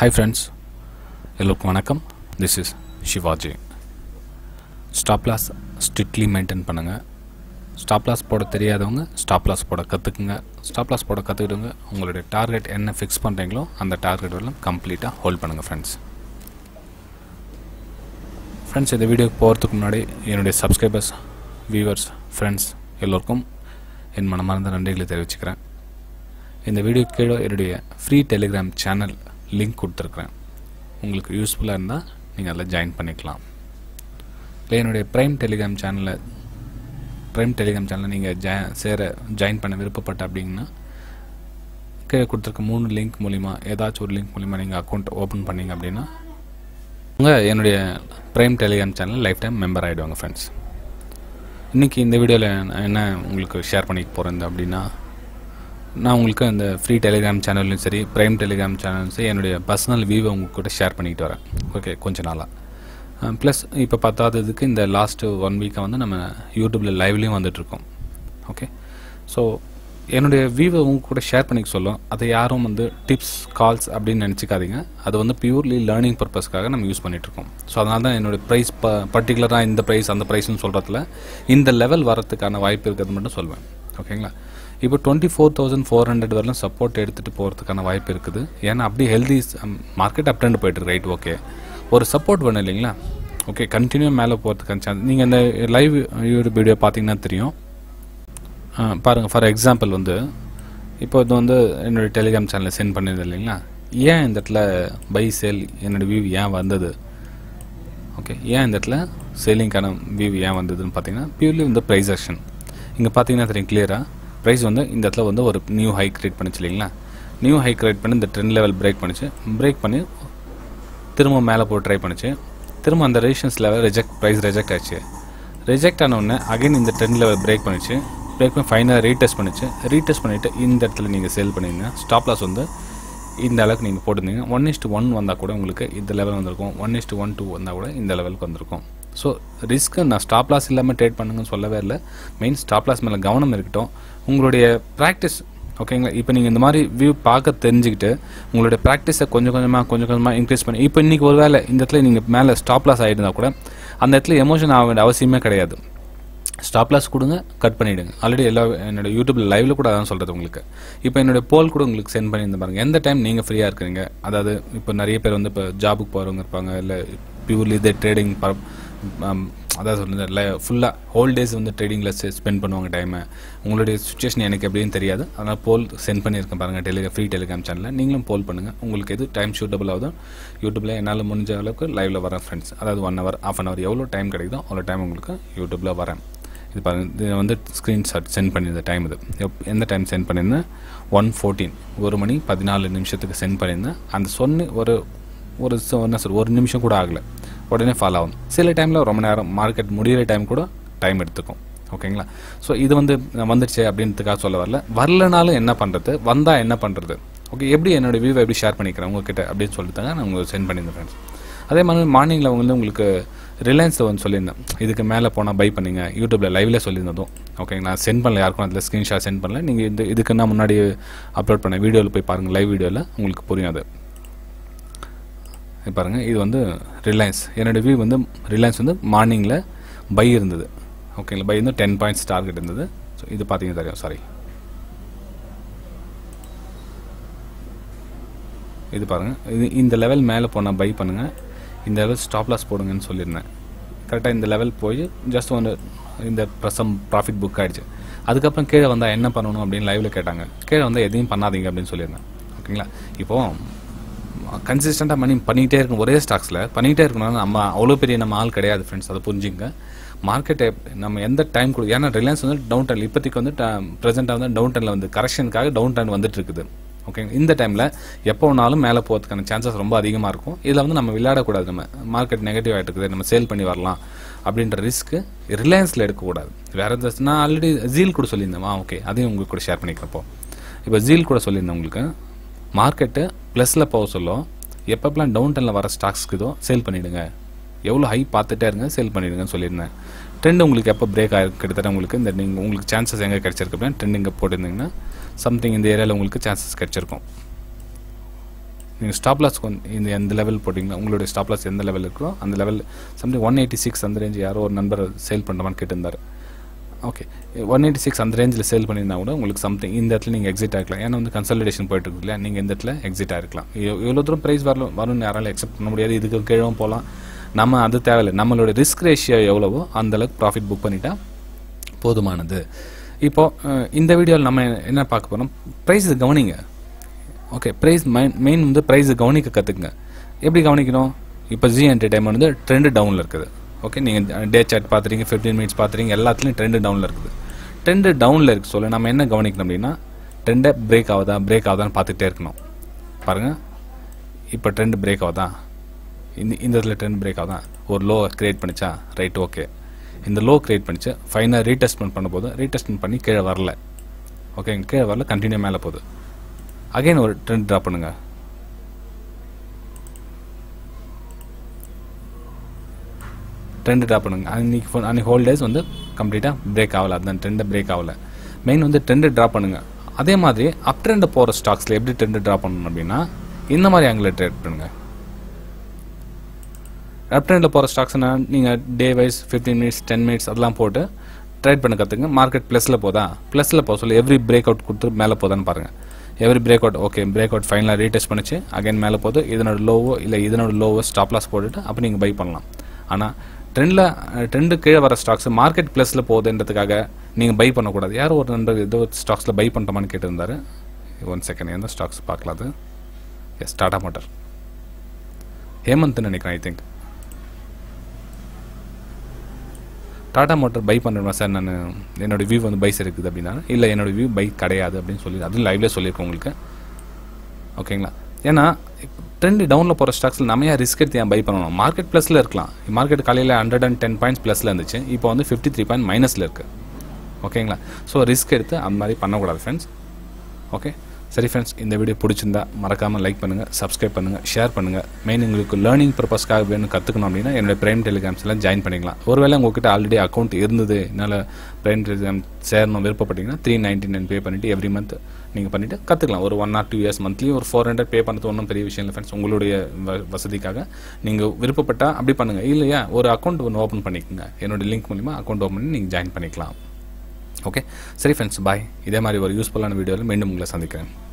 hi friends எல்லோருக்கும் வணக்கம் this is Shivaji stop loss strictly maintain பண்ணுங்கள் ஸ்டாப் லாஸ் போட தெரியாதவங்க ஸ்டாப் லாஸ் போட கற்றுக்குங்க ஸ்டாப் லாஸ் போட கற்றுக்கிடுங்க உங்களுடைய டார்கெட் என்ன ஃபிக்ஸ் பண்ணுறீங்களோ அந்த டார்கெட் வரலாம் கம்ப்ளீட்டாக ஹோல்ட் பண்ணுங்கள் ஃப்ரெண்ட்ஸ் ஃப்ரெண்ட்ஸ் இந்த வீடியோக்கு போகிறதுக்கு முன்னாடி என்னுடைய சப்ஸ்கிரைபர்ஸ் வியூவர்ஸ் ஃப்ரெண்ட்ஸ் எல்லோருக்கும் என் மனமார்ந்த நன்றிகளை தெரிவிச்சுக்கிறேன் இந்த வீடியோ கீழே என்னுடைய ஃப்ரீ டெலிகிராம் சேனல் லிங்க் கொடுத்துருக்குறேன் உங்களுக்கு யூஸ்ஃபுல்லாக இருந்தால் நீங்கள் அதில் ஜாயின் பண்ணிக்கலாம் இல்லை என்னுடைய ப்ரைம் டெலிகிராம் சேனலில் ப்ரைம் டெலிகிராம் சேனலில் நீங்கள் ஜா சேர ஜாயின் பண்ண விருப்பப்பட்ட அப்படிங்கன்னா கீழே கொடுத்துருக்க மூணு லிங்க் மூலிமா ஏதாச்சும் ஒரு லிங்க் மூலிமா நீங்கள் அக்கௌண்ட் ஓப்பன் பண்ணீங்க அப்படின்னா உங்கள் என்னுடைய prime Telegram channel lifetime member ஆகிடுவாங்க ஃப்ரெண்ட்ஸ் இன்றைக்கி இந்த வீடியோவில் நான் என்ன உங்களுக்கு ஷேர் பண்ணிக்க போகிறேன் அப்படின்னா நான் உங்களுக்கு அந்த ஃப்ரீ டெலிகிராம் சேனல்லையும் சரி ப்ரைம் டெலிகிராம் சேனலும் சரி என்னுடைய பர்சனல் வியூவை உங்கள் கூட ஷேர் பண்ணிக்கிட்டு வரேன் ஓகே கொஞ்ச நாளாக ப்ளஸ் இப்போ பத்தாததுக்கு இந்த லாஸ்ட்டு ஒன் வீக்காக வந்து நம்ம யூடியூப்பில் லைவ்லேயும் வந்துட்டுருக்கோம் ஓகே ஸோ என்னுடைய வியூவை உங்க கூட ஷேர் பண்ணிக்க சொல்லும் அதை யாரும் வந்து டிப்ஸ் கால்ஸ் அப்படின்னு நினச்சிக்காதீங்க அது வந்து பியூர்லி லேர்னிங் பர்பஸ்க்காக நம்ம யூஸ் பண்ணிகிட்ருக்கோம் ஸோ அதனால தான் என்னுடைய ப்ரைஸ் ப பர்டிகுலராக இந்த ப்ரைஸ் அந்த ப்ரைஸ்னு சொல்கிறதுல இந்த லெவல் வரத்துக்கான வாய்ப்பு இருக்கிறது மட்டும் சொல்வேன் ஓகேங்களா இப்போ twenty four thousand four hundred வரலாம் சப்போர்ட் எடுத்துகிட்டு போகிறதுக்கான வாய்ப்பு இருக்குது ஏன்னா அப்படி ஹெல்தி மார்க்கெட் அப் ட்ரெண்ட் போயிட்டு ரைட் ஓகே ஒரு சப்போர்ட் வேணும் இல்லைங்களா ஓகே கண்டினியூ மேலே போகிறதுக்கான சான்ஸ் நீங்கள் இந்த லைவ் யூடியூப் வீடியோ பார்த்தீங்கன்னா தெரியும் பாருங்கள் ஃபார் எக்ஸாம்பிள் வந்து இப்போ இது வந்து என்னுடைய டெலிகிராம் சேனலில் சென்ட் பண்ணியிருந்தேன் இல்லைங்களா ஏன் இந்த இடத்துல பை சேல் என்னோடய வியூ ஏன் வந்தது ஓகே ஏன் இந்த இடத்துல சேலிங்க்கான வியூ ஏன் வந்ததுன்னு பார்த்தீங்கன்னா பியூர்லி வந்து ப்ரைஸ் ஆக்ஷன் இங்கே பார்த்தீங்கன்னா தெரியும் கிளியராக ப்ரைஸ் வந்து இந்த இடத்துல வந்து ஒரு நியூ ஹை கிரியேட் பண்ணிச்சு இல்லைங்களா நியூ ஹை கிரியேட் பண்ணி இந்த ட்ரெண்ட் லெவல் பிரேக் பண்ணிச்சு பிரேக் பண்ணி திரும்ப மேலே போட்டு ட்ரை பண்ணிச்சு திரும்ப அந்த resistance level reject price reject ஆச்சு ரிஜெக்ட் ஆன உடனே அகைன் இந்த ட்ரெண்ட் லெவல் பிரேக் பண்ணிச்சு பிரேக் பண்ணி ஃபைனலாக ரீடெஸ்ட் பண்ணிச்சு ரீடெஸ்ட் பண்ணிவிட்டு இந்த இடத்துல நீங்கள் சேல் பண்ணியிருந்தீங்க ஸ்டாப் லாஸ் வந்து இந்த அளவுக்கு நீங்கள் போட்டிருந்தீங்க ஒன் இஸ்ட்டு ஒன் வந்தால் கூட உங்களுக்கு இந்த லெவல் வந்திருக்கும் ஒன் இஸ்ட்டு ஒன் டூ வந்தால் கூட இந்த லெவலுக்கு வந்திருக்கும் ஸோ ரிஸ்க்கு நான் ஸ்டாப் லாஸ் இல்லாமல் ட்ரேட் பண்ணுங்கன்னு சொல்லவே இல்லை மெயின் ஸ்டாப் லாஸ் மேலே கவனம் இருக்கட்டும் உங்களுடைய ப்ராக்டிஸ் ஓகேங்களா இப்போ நீங்கள் இந்த மாதிரி வியூ பார்க்க தெரிஞ்சுக்கிட்டு உங்களுடைய ப்ராக்டிஸை கொஞ்சம் கொஞ்சமாக கொஞ்சம் கொஞ்சமாக இன்க்ரீஸ் பண்ணி இப்போ இன்றைக்கி ஒரு வேளை இந்த இடத்துல நீங்கள் மேலே ஸ்டாப் லாஸ் ஆகிருந்தா கூட அந்த இடத்துல எமோஷன் ஆக வேண்டிய அவசியமே கிடையாது ஸ்டாப் லாஸ் கொடுங்க கட் பண்ணிவிடுங்க ஆல்ரெடி எல்லா என்னோட யூடியூப்ல லைவ்ல கூட அதான் சொல்கிறது உங்களுக்கு இப்போ என்னுடைய போல் கூட உங்களுக்கு சென்ட் பண்ணியிருந்த பாருங்க எந்த டைம் நீங்கள் ஃப்ரீயாக இருக்கிறீங்க அதாவது இப்போ நிறைய பேர் வந்து இப்போ ஜாபுக்கு போகிறவங்க இருப்பாங்க இல்லை பியூர்லி இதே ட்ரேடிங் அதாவது சொல்லுங்க ஃபுல்லாக ஹோல் டேஸ் வந்து ட்ரேடிங்கில் ஸ்பெண்ட் பண்ணுவாங்க டைமை உங்களுடைய சுச்சுவேஷன் எனக்கு எப்படின்னு தெரியாது அதனால் போல் சென்ட் பண்ணியிருக்கேன் பாருங்கள் டெலிகிரா ஃப்ரீ டெலிகிராம் சேனலில் நீங்களும் போல் பண்ணுங்கள் உங்களுக்கு எது டைம் ஷூட்டபிள் ஆகுதோ யூடியூப்பில் என்னால் முடிஞ்ச அளவுக்கு லைவில் வரேன் ஃப்ரெண்ட்ஸ் அதாவது one hour half an hour எவ்வளோ டைம் கிடைக்குதோ அவ்வளோ டைம் உங்களுக்கு யூடியூப்பில் வரேன் இது பாருங்கள் இது வந்து ஸ்க்ரீன்ஷாட் சென்ட் பண்ணியிருந்த டைம் இது எப் எந்த டைம் சென்ட் பண்ணியிருந்தேன் ஒன் ஃபோர்டீன் ஒரு மணி பதினாலு நிமிஷத்துக்கு சென்ட் பண்ணியிருந்தேன் அந்த சொன்ன ஒரு ஒரு என்ன சார் ஒரு நிமிஷம் கூட ஆகலை உடனே ஃபாலோ ஆகும் சில டைமில் ரொம்ப நேரம் மார்க்கெட் முடிகிற டைம் கூட டைம் எடுத்துக்கும் ஓகேங்களா ஸோ இது வந்து வந்துடுச்சு அப்படின்றதுக்காக சொல்ல வரல வரலனாலும் என்ன பண்ணுறது வந்தால் என்ன பண்ணுறது ஓகே எப்படி என்னோடய வியூவை எப்படி ஷேர் பண்ணிக்கிறேன் உங்ககிட்ட அப்படின்னு சொல்லிட்டு தாங்க நான் உங்களுக்கு சென்ட் பண்ணியிருந்தேன் ஃப்ரெண்ட்ஸ் அதே மாதிரி மார்னிங்கில் வந்து உங்களுக்கு ரிலையன்ஸ் வந்து சொல்லியிருந்தேன் இதுக்கு மேலே போனால் பை பண்ணிங்க யூடியூப்பில் லைவ்ல சொல்லியிருந்ததும் ஓகேங்களா நான் சென்ட் பண்ணல யாருக்கும் அதில் ஸ்க்ரீன்ஷாட் சென்ட் பண்ணல நீங்கள் இந்த இதுக்கு நான் முன்னாடி அப்லோட் பண்ண வீடியோவில் போய் பாருங்கள் லைவ் வீடியோவில் உங்களுக்கு புரியும் அது பாருங்கள் இது வந்து ரிலையன்ஸ் என்னோடய வியூ வந்து ரிலையன்ஸ் வந்து மார்னிங்கில் பை இருந்தது ஓகேங்களா பை வந்து டென் பாயிண்ட்ஸ் டார்கெட் இருந்தது ஸோ இது பார்த்தீங்கன்னா தெரியும் சாரி இது பாருங்கள் இது இந்த லெவல் மேலே போனால் பை பண்ணுங்கள் இந்த லெவல் ஸ்டாப் லாஸ் போடுங்கன்னு சொல்லியிருந்தேன் கரெக்டாக இந்த லெவல் போய் ஜஸ்ட் ஒன்று இந்த ப்ரசம் ப்ராஃபிட் புக் ஆகிடுச்சு அதுக்கப்புறம் கீழே வந்தால் என்ன பண்ணணும் அப்படின்னு லைவில் கேட்டாங்க கீழே வந்தால் எதையும் பண்ணாதீங்க அப்படின்னு சொல்லியிருந்தேன் ஓகேங்களா இப்போது கன்சிஸ்டண்ட்டாக பண்ணி பண்ணிகிட்டே இருக்கும் ஒரே ஸ்டாக்ஸில் பண்ணிகிட்டே இருக்கணும் நம்ம அவ்வளோ பெரிய நம்ம ஆள் கிடையாது ஃப்ரெண்ட்ஸ் அதை புரிஞ்சுங்க மார்க்கெட்டை நம்ம எந்த டைம் கொடு ஏன்னா ரிலையன்ஸ் வந்து டவுன் டைம் இப்போதைக்கு வந்து ப்ரெசென்ட்டாக வந்து டவுன் டைமில் வந்து கரெக்ஷனுக்காக டவுன் டைம் வந்துட்டு இருக்குது ஓகேங்க இந்த டைமில் எப்போ வேணாலும் மேலே போகிறதுக்கான சான்சஸ் ரொம்ப அதிகமாக இருக்கும் இதில் வந்து நம்ம விளையாடக்கூடாது நம்ம மார்க்கெட் நெகட்டிவ் ஆகிட்டு இருக்குது நம்ம சேல் பண்ணி வரலாம் அப்படின்ற ரிஸ்க்கு ரிலையன்ஸில் எடுக்கக்கூடாது வேறு எதாவது நான் ஆல்ரெடி ஜீல் கூட சொல்லியிருந்தேன் ஓகே அதையும் உங்களுக்கு கூட ஷேர் பண்ணிக்கிறப்போ இப்போ ஜீல் கூட சொல்லியிருந்தேன் உங்களுக்கு மார்க்கெட்டு ப்ளஸில் போக சொல்லும் எப்பப்பெல்லாம் டவுன் டனில் வர ஸ்டாக்ஸ்க்கு இதோ சேல் பண்ணிவிடுங்க எவ்வளோ ஹை பார்த்துட்டே இருங்க சேல் பண்ணிவிடுங்கன்னு சொல்லியிருந்தேன் ட்ரெண்ட் உங்களுக்கு எப்போ பிரேக் ஆகிருக்கு கிட்டத்தட்ட உங்களுக்கு இந்த நீங்கள் உங்களுக்கு சான்சஸ் எங்கே கிடச்சிருக்கு அப்படின்னா ட்ரெண்ட் இங்கே போட்டிருந்தீங்கன்னா சம்திங் இந்த ஏரியாவில் உங்களுக்கு சான்சஸ் கிடச்சிருக்கும் நீங்கள் ஸ்டாப் லாஸ் இந்த எந்த லெவல் போட்டிங்களா உங்களுடைய ஸ்டாப் லாஸ் எந்த லெவல் இருக்கோ அந்த level something one eighty six அந்த ரேஞ்ச் யாரோ ஒரு நண்பர் சேல் பண்ணுறமான்னு கேட்டிருந்தார் ஓகே ஒன் எயிட்டி சிக்ஸ் அந்த ரேஞ்சில் சேல் பண்ணியிருந்தா கூட உங்களுக்கு சம்திங் இந்த இடத்துல நீங்கள் எக்ஸிட் ஆகிக்கலாம் ஏன்னா வந்து கன்சல்டேஷன் போயிட்டு இருக்கு இல்லையா நீங்கள் இந்த இடத்துல எக்ஸிட் ஆகிருக்கலாம் எவ்வளோ தூரம் ப்ரைஸ் வரலும் வரும்னு யாராலும் எக்ஸெப்ட் பண்ண முடியாது இதுக்கு கீழவும் போகலாம் நம்ம அது தேவையில்லை நம்மளோட ரிஸ்க் ரேஷியோ எவ்வளவோ அந்த அளவுக்கு ப்ராஃபிட் புக் பண்ணிட்டா போதுமானது இப்போ அஹ், இந்த வீடியோவில் நம்ம என்ன பார்க்க போகிறோம் ப்ரைஸ் கவனிங்க ஓகே ப்ரைஸ் மெயின் மெயின் வந்து ப்ரைஸ் கவனிக்க கற்றுக்குங்க எப்படி கவனிக்கணும் இப்போ ஜி என்டர்டைன்மெண்ட் வந்து ட்ரெண்டு டவுனில் இருக்குது ஓகே நீங்கள் டே சாட் பார்த்துறீங்க ஃபிஃப்டீன் மினிட்ஸ் பார்த்துறீங்க எல்லாத்துலேயும் ட்ரெண்டு டவுனில் இருக்குது ட்ரெண்டு டவுனில் இருக்கு சொல்ல நம்ம என்ன கவனிக்கணும் அப்படின்னா ட்ரெண்டை பிரேக் ஆகுதா பிரேக் ஆகுதான்னு பார்த்துட்டே இருக்கணும் பாருங்கள் இப்போ ட்ரெண்ட் பிரேக் ஆகுதா இந்த இந்த இடத்துல ட்ரெண்ட் பிரேக் ஆகுதா ஒரு லோ கிரியேட் பண்ணிச்சா ரைட் ஓகே இந்த லோ கிரியேட் பண்ணிச்சு ஃபைனல் ரீடெஸ்ட்மெண்ட் பண்ண போது ரீடெஸ்ட்மெண்ட் பண்ணி கீழே வரல ஓகே கீழே வரல கண்டினியூ மேலே போகுது அகைன் ஒரு ட்ரெண்ட் ட்ராப் பண்ணுங்க ட்ரெண்ட் ட்ராப் பண்ணுங்க அன்னைக்கு ஃபோ- அன்னைக்கு ஹோல் டேஸ் வந்து கம்ப்ளீட்டாக பிரேக் ஆகல அதுதான் ட்ரெண்டை பிரேக் ஆகல மெயின் வந்து ட்ரெண்டு ட்ராப் பண்ணுங்க அதே மாதிரி அப் ட்ரெண்ட் போகிற ஸ்டாக்ஸில் எப்படி ட்ரெண்டு ட்ராப் பண்ணணும் அப்படின்னா இந்த மாதிரி ஆங்கிள் ட்ரேட் பண்ணுங்க அப் ட்ரெண்டில் போகிற ஸ்டாக்ஸ்னா நீங்கள் day wise fifteen minutes ten minutes அதெல்லாம் போட்டு ட்ரேட் பண்ண கற்றுங்க மார்க்கெட் ப்ளஸில் போதா ப்ளஸில் போக சொல்லி எவ்ரி பிரேக் அவுட் கொடுத்து மேலே போதான்னு பாருங்கள் every breakout okay breakout ஃபைனலாக ரீடெஸ்ட் பண்ணிச்சு அகைன் மேலே போகுது இதனோட லோவோ இல்லை இதனோட லோவோ ஸ்டாப் லாஸ் போட்டுட்டு அப்போ நீங்கள் பை பண்ணலாம் ஆனால் ட்ரெண்டில் ட்ரெண்டு கீழே வர ஸ்டாக்ஸ் மார்க்கெட் ப்ளஸில் போகுதுன்றதுக்காக நீங்கள் பை பண்ணக்கூடாது யாரோ ஒரு நண்பர் ஏதோ ஸ்டாக்ஸில் பை பண்ணிட்டோமான்னு கேட்டிருந்தாரு ஒன் செகண்ட் எந்த ஸ்டாக்ஸ் பார்க்கலாம் அது எஸ் டாடா மோட்டர் ஹேமந்த்னு நினைக்கிறேன் I think Tata motor buy பண்ணுறேன் சார் நான் என்னோட வியூ வந்து பைஸ் இருக்குது அப்படின்னா இல்லை என்னோட வியூ பைக் கிடையாது அப்படின்னு சொல்லி அதுவும் லைவ்ல சொல்லியிருக்கேன் உங்களுக்கு ஓகேங்களா ஏன்னா ட்ரெண்ட் டவுனில் போகிற ஸ்டாக்ஸில் நம்ம ஏன் ரிஸ்க் எடுத்து ஏன் பை பண்ணணும் மார்க்கெட் ப்ளஸில் இருக்கலாம் மார்க்கெட் காலையில் ஹண்ட்ரட் அண்ட் டென் பாயிண்ட்ஸ் ப்ளஸில் இருந்துச்சு இப்போ வந்து ஃபிஃப்டி த்ரீ பாயிண்ட் மைனஸில் இருக்குது ஓகேங்களா ஸோ ரிஸ்க் எடுத்து அந்த மாதிரி பண்ணக்கூடாது ஃப்ரெண்ட்ஸ் ஓகே சரி ஃப்ரெண்ட்ஸ் இந்த வீடியோ பிடிச்சிருந்தா மறக்காமல் லைக் பண்ணுங்கள் சப்ஸ்கிரைப் பண்ணுங்கள் ஷேர் பண்ணுங்கள் மெயின் உங்களுக்கு லேர்னிங் பர்பஸ்க்காக வேணும் கற்றுக்கணும் அப்படின்னா என்னோட பிரைம் டெலிகிராம்ஸ்லாம் ஜாயின் பண்ணிக்கலாம் ஒருவேளை உங்ககிட்ட ஆல்ரெடி அக்கௌண்ட் இருந்தது என்னால் பிரைம் டெலிகிராம் சேரணும் விருப்பப்பட்டீங்கன்னா த்ரீ நைன்டி நைன் பே பண்ணிவிட்டு எவ்ரி மந்த் நீங்கள் பண்ணிவிட்டு கற்றுக்கலாம் ஒரு one or two years monthly ஒரு ஃபோர் ஹண்ட்ரட் பே பண்ணுறது ஒன்றும் பெரிய விஷயம் இல்லை ஃப்ரெண்ட்ஸ் உங்களுடைய வ- வசதிக்காக நீங்கள் விருப்பப்பட்டால் அப்படி பண்ணுங்கள் இல்லையா ஒரு அக்கௌண்ட் ஒன்று ஓப்பன் பண்ணிக்கோங்க என்னோட லிங்க் மூலிமா அக்கௌண்ட் ஓப்பன் பண்ணி நீங்கள் ஜாயின் பண்ணிக்கலாம் ஓகே சரி ஃப்ரெண்ட்ஸ் பாய் இதே மாதிரி ஒரு யூஸ்ஃபுல்லான வீடியோவில் மீண்டும் உங்களை சந்திக்கிறேன்